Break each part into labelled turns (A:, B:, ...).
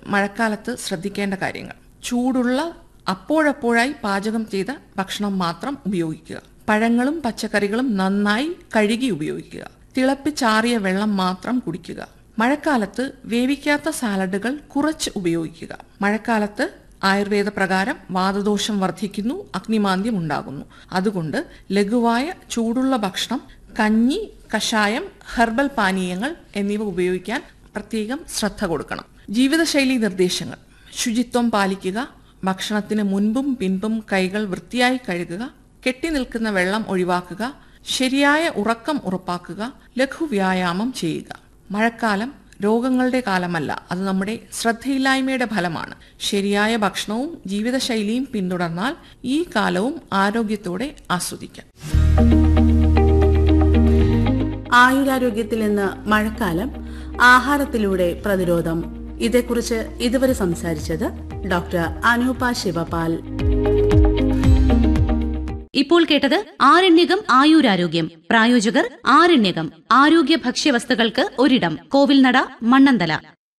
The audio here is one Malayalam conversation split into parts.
A: മഴക്കാലത്ത് ശ്രദ്ധിക്കേണ്ട കാര്യങ്ങൾ ചൂടുള്ള അപ്പോഴപ്പോഴായി പാചകം ചെയ്ത ഭക്ഷണം മാത്രം ഉപയോഗിക്കുക പഴങ്ങളും പച്ചക്കറികളും നന്നായി കഴുകി ഉപയോഗിക്കുക തിളപ്പിച്ചാറിയ വെള്ളം മാത്രം കുടിക്കുക മഴക്കാലത്ത് വേവിക്കാത്ത സാലഡുകൾ കുറച്ച് ഉപയോഗിക്കുക മഴക്കാലത്ത് ആയുർവേദ പ്രകാരം വാതദോഷം വർദ്ധിക്കുന്നു അഗ്നിമാന്ദ്യം ഉണ്ടാകുന്നു അതുകൊണ്ട് ലഘുവായ ചൂടുള്ള ഭക്ഷണം കഞ്ഞി കഷായം ഹെർബൽ പാനീയങ്ങൾ എന്നിവ ഉപയോഗിക്കാൻ പ്രത്യേകം ശ്രദ്ധ കൊടുക്കണം ജീവിതശൈലി നിർദ്ദേശങ്ങൾ ശുചിത്വം പാലിക്കുക ഭക്ഷണത്തിന് മുൻപും പിൻപും കൈകൾ വൃത്തിയായി കഴുകുക കെട്ടിനിൽക്കുന്ന വെള്ളം ഒഴിവാക്കുക ശരിയായ ഉറക്കം ഉറപ്പാക്കുക ലഘുവ്യായാമം ചെയ്യുക മഴക്കാലം രോഗങ്ങളുടെ കാലമല്ല അത് നമ്മുടെ ശ്രദ്ധയില്ലായ്മയുടെ ഫലമാണ് ശരിയായ ഭക്ഷണവും ജീവിതശൈലിയും പിന്തുടർന്നാൽ ഈ കാലവും ആരോഗ്യത്തോടെ ആസ്വദിക്കാം
B: ആയുരാരോഗ്യത്തിൽ നിന്ന് മഴക്കാലം ആഹാരത്തിലൂടെ പ്രതിരോധം ഇതേക്കുറിച്ച് ഇതുവരെ സംസാരിച്ചത് ഡോക്ടർ അനൂപ ശിവപാൽ
C: ഇപ്പോൾ കേട്ടത് ആരണ്യകം ആയുരാരോഗ്യം പ്രായോജകർ ആരണ്യകം ആരോഗ്യ ഭക്ഷ്യവസ്തുക്കൾക്ക് ഒരിടം കോവിൽനട മണ്ണന്തല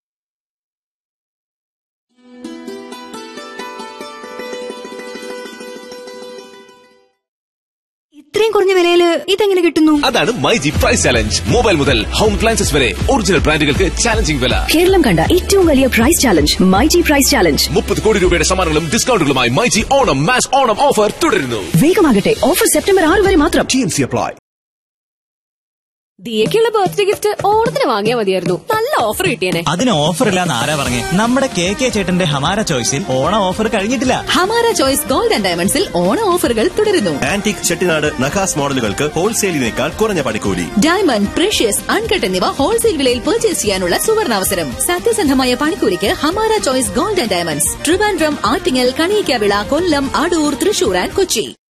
D: ഇത്രയും കുറഞ്ഞ വിലയില് ഇതെങ്ങനെ കിട്ടുന്നു
E: അതാണ് my G price challenge mobile മുതൽ ഹോം അപ്ലയൻസസ് വരെ ഒറിജിനൽ ബ്രാൻഡുകൾക്ക് ചാലഞ്ചിങ് വില
D: കേരളം കണ്ട ഏറ്റവും വലിയ price challenge my G price challenge
E: മുപ്പത് കോടി രൂപയുടെ സമ്മാനങ്ങളും ഡിസ്കൗണ്ടുകളുമായി my G Onam mass Onam offer തുടരുന്നു
D: വേഗമാകട്ടെ ഓഫർ സെപ്റ്റംബർ ആറ് വരെ മാത്രം
E: ടി എം സി അപ്ലൈ
F: ദിയക്കുള്ള ബർത്ത്ഡേ ഗിഫ്റ്റ് ഓണത്തിന് വാങ്ങിയാൽ മതിയായിരുന്നു നല്ല ഓഫർ കിട്ടിയേനെ
G: അതിന് ഓഫർ ഇല്ലാന്ന് ആരാ പറഞ്ഞേ നമ്മുടെ കെ കെ ചേട്ടന്റെ ഹമാര ചോയ്സിൽ ഓണ ഓഫർ കഴിഞ്ഞിട്ടില്ല
F: ഹമാര ചോയ്സ് ഗോൾഡ് ആൻഡ് ഡയമണ്ട്സിൽ ഓണ ഓഫറുകൾ തുടരുന്നു
H: ആന്റിക് ചെട്ടിനാട് നഖാസ് മോഡലുകൾക്ക് ഹോൾസെയിലിനേക്കാൾ കുറഞ്ഞ പണിക്കൂലി
F: ഡയമണ്ട് പ്രഷ്യസ് അൺകട്ട് എന്നിവ ഹോൾസെയിൽ വിലയിൽ പർച്ചേസ് ചെയ്യാനുള്ള സുവർണാവസരം സത്യസന്ധമായ പണിക്കൂലിക്ക് Hamara choice gold and diamonds Trivandrum Attingal Kaniyakavila Kollam Adoor Thrissur and Kochi